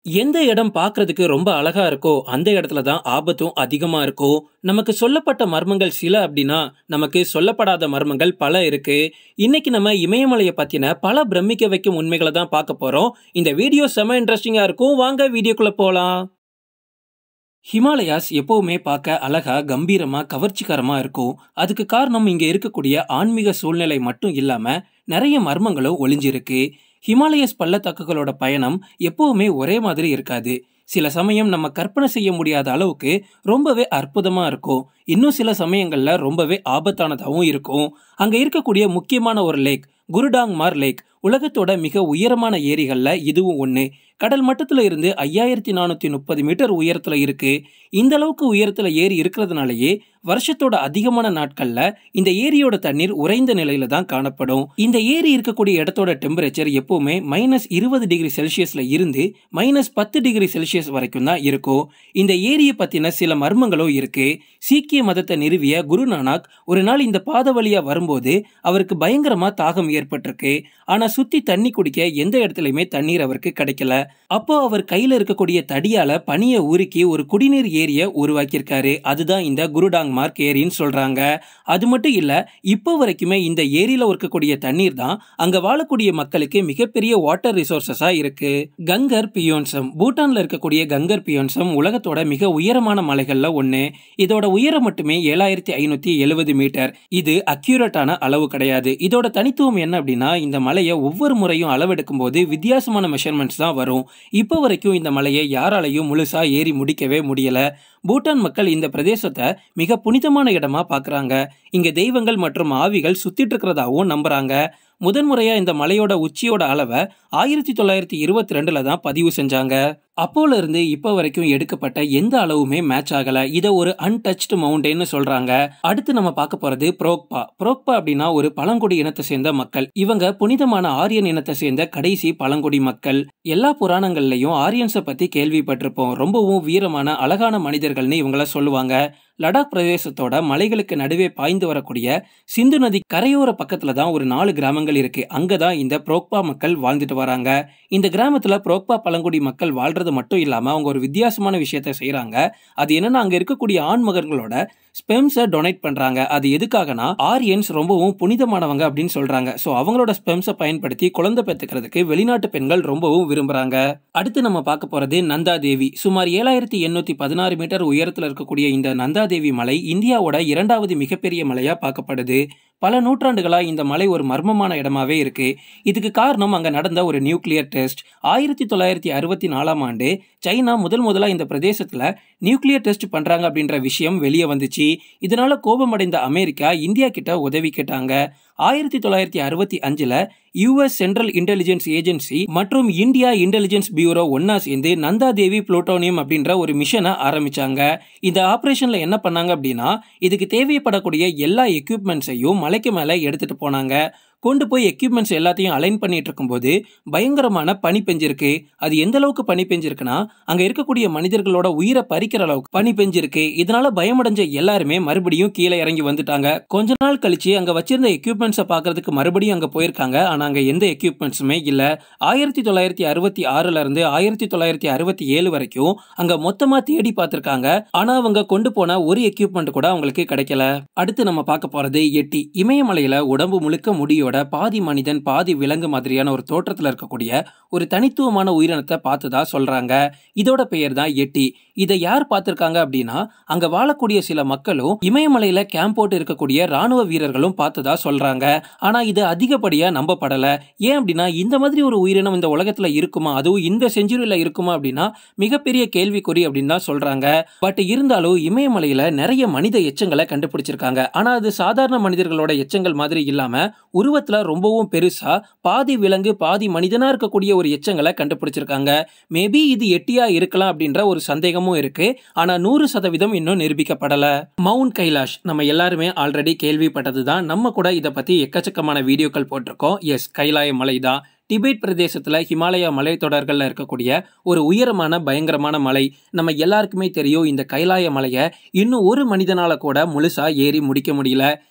எந்த இடம் பார்க்கறதுக்கு ரொம்ப அழகா இருக்கோ அந்த இடத்துல தான் ஆபத்தும் அதிகமா இருக்கும் நமக்கு சொல்லப்பட்ட மர்மங்கள் சில அப்படின்னா நமக்கு சொல்லப்படாத மர்மங்கள் பல இருக்கு இன்னைக்கு நம்ம இமயமலையை பத்தின பல பிரமிக்க வைக்கும் உண்மைகளை தான் பார்க்க போறோம் இந்த வீடியோ செம இன்ட்ரெஸ்டிங்கா இருக்கும் வாங்க வீடியோக்குள்ள போலாம் ஹிமாலயாஸ் எப்பவுமே பார்க்க அழகா கம்பீரமா கவர்ச்சிகரமா இருக்கும் அதுக்கு காரணம் இங்க இருக்கக்கூடிய ஆன்மீக சூழ்நிலை மட்டும் இல்லாம நிறைய மர்மங்களும் ஒளிஞ்சிருக்கு ஹிமாலயஸ் பள்ளத்தாக்குகளோட பயணம் எப்பவுமே ஒரே மாதிரி இருக்காது சில சமயம் நம்ம கற்பனை செய்ய முடியாத அளவுக்கு ரொம்பவே அற்புதமா இருக்கும் இன்னும் சில சமயங்கள்ல ரொம்பவே ஆபத்தானதாகவும் இருக்கும் அங்க இருக்கக்கூடிய முக்கியமான ஒரு லேக் குருடாங்மார் லேக் உலகத்தோட மிக உயரமான ஏரிகள்ல இதுவும் ஒன்று கடல் மட்டத்துல இருந்து ஐயாயிரத்தி நானூத்தி முப்பது மீட்டர் உயரத்துல இருக்கு இந்த அளவுக்கு உயரத்துல ஏரி இருக்கிறதுனாலயே வருஷத்தோட அதிகமான நாட்கள்ல இந்த ஏரியோட தண்ணீர் உறைந்த நிலையில தான் காணப்படும் இந்த ஏரி இருக்கக்கூடிய இடத்தோட டெம்பரேச்சர் எப்பவுமே மைனஸ் இருபது டிகிரி செல்சியஸ்ல இருந்து மைனஸ் பத்து டிகிரி செல்சியஸ் வரைக்கும் தான் இருக்கும் இந்த ஏரியை பத்தின சில மர்மங்களும் இருக்கு சீக்கிய மதத்தை நிறுவிய குருநானக் ஒரு நாள் இந்த பாத வழியா வரும்போது அவருக்கு பயங்கரமா தாகம் ஏற்பட்டிருக்கு ஆனா சுத்தி தண்ணி குடிக்க எந்த இடத்துலயுமே தண்ணீர் அவருக்கு கிடைக்கல அப்போ அவர் கையில இருக்கக்கூடிய தடியால பனியை உருக்கி ஒரு குடிநீர் ஏரிய உருவாக்கியிருக்காரு அதுதான் இந்த குருடாங் மார்க் ஏரின்னு சொல்றாங்க அது மட்டும் இல்ல இப்போ வரைக்குமே இந்த ஏரியில இருக்கக்கூடிய தண்ணீர் தான் அங்க வாழக்கூடிய மக்களுக்கு மிகப்பெரிய வாட்டர் ரிசோர்சஸா இருக்கு கங்கர் பியோன்சம் பூட்டான்ல இருக்கக்கூடிய கங்கர் பியோன்சம் உலகத்தோட மிக உயரமான மலைகள்ல ஒண்ணு இதோட உயரம் மட்டுமே ஏழாயிரத்தி ஐநூத்தி எழுபது மீட்டர் இது அக்யூரேட்டான அளவு கிடையாது இதோட தனித்துவம் என்ன அப்படின்னா இந்த மலையை ஒவ்வொரு முறையும் அளவெடுக்கும் போது வித்தியாசமான மெஷர்மெண்ட்ஸ் தான் வரும் இப்போ வரைக்கும் இந்த மலையை யாராலையும் முழுசா ஏறி முடிக்கவே முடியல பூட்டான் மக்கள் இந்த பிரதேசத்தை மிக புனிதமான இடமா பார்க்கறாங்க இங்க தெய்வங்கள் மற்றும் ஆவிகள் சுத்திட்டு இருக்கிறதாவும் நம்புறாங்க முதன்முறையா இந்த மலையோட உச்சியோட அளவை ஆயிரத்தி தொள்ளாயிரத்தி இருபத்தி ரெண்டுல தான் பதிவு செஞ்சாங்க அப்போல இருந்து இப்போ வரைக்கும் எடுக்கப்பட்ட எந்த அளவுமே மேட்ச் ஆகல இதை ஒரு அன்டச்டு மவுண்டேன்னு சொல்றாங்க அடுத்து நம்ம பார்க்க போறது புரோக்பா புரோக்பா அப்படின்னா ஒரு பழங்குடி இனத்தை சேர்ந்த மக்கள் இவங்க புனிதமான ஆரியன் இனத்தை சேர்ந்த கடைசி பழங்குடி மக்கள் எல்லா புராணங்கள்லயும் ஆரியன்ஸை பத்தி கேள்விப்பட்டிருப்போம் ரொம்பவும் வீரமான அழகான மனிதர்கள்னு இவங்கள சொல்லுவாங்க லடாக் பிரதேசத்தோட மலைகளுக்கு நடுவே பாய்ந்து வரக்கூடிய சிந்து நதி கரையோர பக்கத்துல தான் ஒரு நாலு கிராமங்கள் இருக்கு அங்கதான் இந்த புரோக்பா மக்கள் வாழ்ந்துட்டு வராங்க இந்த கிராமத்துல புரோக்பா பழங்குடி மக்கள் வாழ்றது மட்டும் இல்லாம அவங்க ஒரு வித்தியாசமான விஷயத்த செய்யறாங்க அது என்னன்னா அங்க இருக்கக்கூடிய ஆண்மகன்களோட ஸ்பெம்ஸை டொனேட் பண்றாங்க அது எதுக்காகனா ஆரியன்ஸ் ரொம்பவும் புனிதமானவங்க அப்படின்னு சொல்றாங்க ஸோ அவங்களோட ஸ்பெம்ஸை பயன்படுத்தி குழந்தை பெற்றுக்கிறதுக்கு வெளிநாட்டு பெண்கள் ரொம்பவும் விரும்புறாங்க அடுத்து நம்ம பார்க்க போறது நந்தா தேவி சுமார் ஏழாயிரத்தி எண்ணூத்தி பதினாறு மீட்டர் உயரத்தில் இருக்கக்கூடிய இந்த நந்தா தேவி மலை இந்தியாவோட இரண்டாவது மிகப்பெரிய மலையா பார்க்கப்படுது பல நியூற்றாண்டுகளா இந்த மலை ஒரு மர்மமான இடமாவே இருக்கு இதுக்கு காரணம் அங்க நடந்த ஒரு நியூக்ளியர் டெஸ்ட் ஆயிரத்தி தொள்ளாயிரத்தி அறுபத்தி நாலாம் ஆண்டு சைனா முதல் முதலா இந்த பிரதேசத்துல நியூக்ளியர் டெஸ்ட் பண்றாங்க அப்படின்ற விஷயம் வெளியே வந்துச்சு இதனால கோபமடைந்த அமெரிக்கா இந்தியா கிட்ட உதவி கேட்டாங்க ஆயிரத்தி தொள்ளாயிரத்தி அறுபத்தி அஞ்சுல யுஎஸ் சென்ட்ரல் இன்டெலிஜென்ஸ் ஏஜென்சி மற்றும் இந்தியா இன்டெலிஜென்ஸ் பியூரோ ஒன்னா சேர்ந்து நந்தா தேவி புளூட்டோனியம் அப்படின்ற ஒரு மிஷனை ஆரம்பிச்சாங்க இந்த ஆபரேஷன்ல என்ன பண்ணாங்க அப்படின்னா இதுக்கு தேவைப்படக்கூடிய எல்லா எக்யூப்மெண்ட்ஸையும் மலைக்கு மேல எடுத்துட்டு போனாங்க கொண்டு போய் எக்யூப்மெண்ட்ஸ் எல்லாத்தையும் அலைன் பண்ணிட்டு இருக்கும்போது பயங்கரமான பனி பெஞ்சிருக்கு அது எந்த அளவுக்கு பனி பெஞ்சிருக்குன்னா அங்க இருக்கக்கூடிய மனிதர்களோட உயிரை பறிக்கிற அளவுக்கு பனி பெஞ்சிருக்கு இதனால பயமடைஞ்ச எல்லாருமே மறுபடியும் கீழே இறங்கி வந்துட்டாங்க கொஞ்ச நாள் கழிச்சு அங்க வச்சிருந்த எக்யூப்மெண்ட்ஸை பாக்குறதுக்கு மறுபடியும் அங்க போயிருக்காங்க ஆனா அங்க எந்த எக்யூப்மெண்ட்ஸுமே இல்ல ஆயிரத்தி தொள்ளாயிரத்தி அறுபத்தி ஆறுல இருந்து ஆயிரத்தி தொள்ளாயிரத்தி அறுபத்தி ஏழு வரைக்கும் அங்க மொத்தமா தேடி பார்த்திருக்காங்க ஆனா அவங்க கொண்டு போன ஒரு எக்யூப்மெண்ட் கூட அவங்களுக்கு கிடைக்கல அடுத்து நம்ம பார்க்க போறது எட்டி இமயமலையில உடம்பு முழுக்க முடியோட பாதி மனிதன் பாதி விலங்கு மாதிரியான ஒரு தோற்றத்துல இருக்கக்கூடிய ஒரு தனித்துவமான உயிரினத்தை பார்த்ததா சொல்றாங்க இதோட பெயர் தான் எட்டி இதை யார் பார்த்திருக்காங்க அப்படின்னா அங்க வாழக்கூடிய சில மக்களும் இமயமலையில கேம்ப் போட்டு இருக்கக்கூடிய ராணுவ வீரர்களும் பார்த்ததா சொல்றாங்க ஆனா இது அதிகப்படியா நம்பப்படல ஏன் அப்படின்னா இந்த மாதிரி ஒரு உயிரினம் இந்த உலகத்துல இருக்குமா அதுவும் இந்த செஞ்சுரியில இருக்குமா அப்படின்னா மிகப்பெரிய கேள்விக்குறி அப்படின்னு தான் சொல்றாங்க பட் இருந்தாலும் இமயமலையில நிறைய மனித எச்சங்களை கண்டுபிடிச்சிருக்காங்க ஆனா அது சாதாரண மனிதர்களோட எச்சங்கள் மாதிரி இல்லாம உருவத்துல ரொம்பவும் பெருசா பாதி விலங்கு பாதி மனிதனா இருக்கக்கூடிய ஒரு எச்சங்களை கண்டுபிடிச்சிருக்காங்க மேபி இது எட்டியா இருக்கலாம் அப்படின்ற ஒரு சந்தேகமும் இருக்கு ஆனா நூறு சதவீதம் இன்னும் நிரூபிக்கப்படல மவுண்ட் கைலாஷ் நம்ம எல்லாருமே ஆல்ரெடி கேள்விப்பட்டது தான் நம்ம கூட இதை பத்தி எக்கச்சக்கமான வீடியோக்கள் போட்டிருக்கோம் எஸ் கைலாய மலை தான் டிபேட் பிரதேசத்துல ஹிமாலயா மலைத்தொடர்கள்ல இருக்கக்கூடிய ஒரு உயரமான பயங்கரமான மலை நம்ம எல்லாருக்குமே தெரியும் இந்த கைலாய மலையை இன்னும் ஒரு மனிதனால கூட முழுசா ஏறி முடிக்க முடியல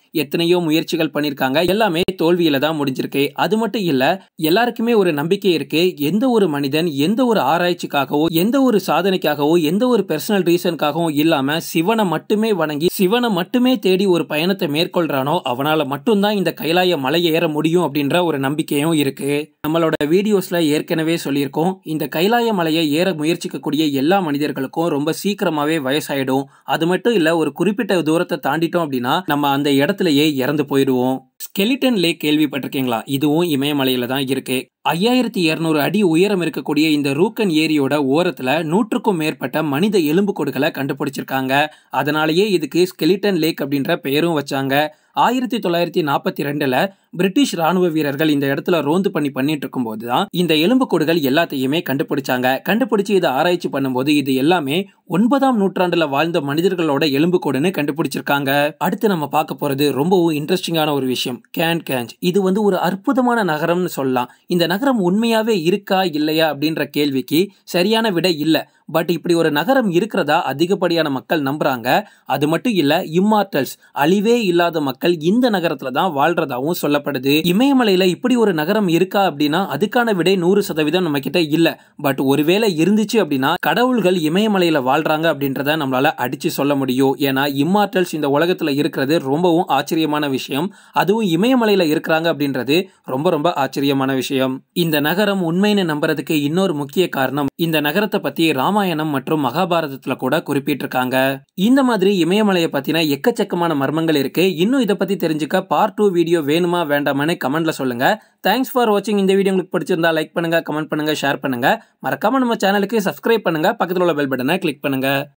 எத்தனையோ முயற்சிகள் பண்ணியிருக்காங்க எல்லாமே தோல்வியில தான் முடிஞ்சிருக்கு அது மட்டும் இல்ல எல்லாருக்குமே ஒரு நம்பிக்கை இருக்கு எந்த ஒரு மனிதன் எந்த ஒரு ஆராய்ச்சிக்காகவோ எந்த ஒரு சாதனைக்காகவோ எந்த ஒரு பெர்சனல் ரீசனுக்காகவும் இல்லாம சிவனை மட்டுமே வணங்கி சிவனை மட்டுமே தேடி ஒரு பயணத்தை மேற்கொள்றானோ அவனால மட்டும்தான் இந்த கைலாய மலையை ஏற முடியும் அப்படின்ற ஒரு நம்பிக்கையும் இருக்கு நம்மளோட வீடியோஸ்ல ஏற்கனவே சொல்லியிருக்கோம் இந்த கைலாய மலையை ஏற முயற்சிக்கக்கூடிய எல்லா மனிதர்களுக்கும் ரொம்ப சீக்கிரமாவே வயசாயிடும் அது மட்டும் இல்ல ஒரு குறிப்பிட்ட தூரத்தை தாண்டிட்டோம் அப்படின்னா நம்ம அந்த இடத்துலயே இறந்து போயிடுவோம் ஸ்கெலிட்டன் லேக் கேள்விப்பட்டிருக்கீங்களா இதுவும் இமயமலையில தான் இருக்கு ஐயாயிரத்தி இருநூறு அடி உயரம் இருக்கக்கூடிய இந்த ரூக்கன் ஏரியோட ஓரத்துல நூற்றுக்கும் மேற்பட்ட மனித எலும்புக்கூடுகளை கண்டுபிடிச்சிருக்காங்க அதனாலேயே இதுக்கு ஸ்கெலிட்டன் லேக் அப்படின்ற பெயரும் வச்சாங்க ஆயிரத்தி தொள்ளாயிரத்தி நாற்பத்தி ரெண்டுல பிரிட்டிஷ் ராணுவ வீரர்கள் இந்த இடத்துல ரோந்து பண்ணி பண்ணிட்டு இருக்கும்போது தான் இந்த எலும்புக்கூடுகள் எல்லாத்தையுமே கண்டுபிடிச்சாங்க கண்டுபிடிச்சு இதை ஆராய்ச்சி பண்ணும்போது இது எல்லாமே ஒன்பதாம் நூற்றாண்டுல வாழ்ந்த மனிதர்களோட எலும்புக்கூடுன்னு கண்டுபிடிச்சிருக்காங்க அடுத்து நம்ம பார்க்க போறது ரொம்பவும் இன்ட்ரெஸ்டிங்கான ஒரு விஷயம் கேன் கேஞ்ச் இது வந்து ஒரு அற்புதமான நகரம்னு சொல்லலாம் இந்த நகரம் உண்மையாவே இருக்கா இல்லையா அப்படின்ற கேள்விக்கு சரியான விடை இல்லை பட் இப்படி ஒரு நகரம் இருக்கிறதா அதிகப்படியான மக்கள் நம்புறாங்க அது மட்டும் இல்ல இம்மார்டல்ஸ் அழிவே இல்லாத மக்கள் இந்த நகரத்துல தான் வாழ்றதாவும் சொல்லப்படுது இமயமலையில இப்படி ஒரு நகரம் இருக்கா அப்படின்னா அதுக்கான விடை நூறு சதவீதம் நம்ம கிட்ட இல்ல பட் ஒருவேளை இருந்துச்சு அப்படின்னா கடவுள்கள் இமயமலையில வாழ்றாங்க அப்படின்றத நம்மளால அடிச்சு சொல்ல முடியும் ஏன்னா இம்மார்டல்ஸ் இந்த உலகத்துல இருக்கிறது ரொம்பவும் ஆச்சரியமான விஷயம் அதுவும் இமயமலையில இருக்கிறாங்க அப்படின்றது ரொம்ப ரொம்ப ஆச்சரியமான விஷயம் இந்த நகரம் உண்மைன்னு நம்புறதுக்கு இன்னொரு முக்கிய காரணம் இந்த நகரத்தை பத்தி ராமாயணம் மற்றும் மகாபாரதத்துல கூட குறிப்பிட்டிருக்காங்க இந்த மாதிரி இமயமலையை பத்தின எக்கச்சக்கமான மர்மங்கள் இருக்கு இன்னும் இதை பத்தி தெரிஞ்சுக்க பார்ட் டூ வீடியோ வேணுமா வேண்டாமான்னு கமெண்ட்ல சொல்லுங்க தேங்க்ஸ் ஃபார் வாட்சிங் இந்த வீடியோ உங்களுக்கு பிடிச்சிருந்தா லைக் பண்ணுங்க கமெண்ட் பண்ணுங்க ஷேர் பண்ணுங்க மறக்காம நம்ம சேனலுக்கு சப்ஸ்கிரைப் பண்ணுங்க பக்கத்தில் உள்ள பெல் பட்டனை கிளிக் பண்ணுங்க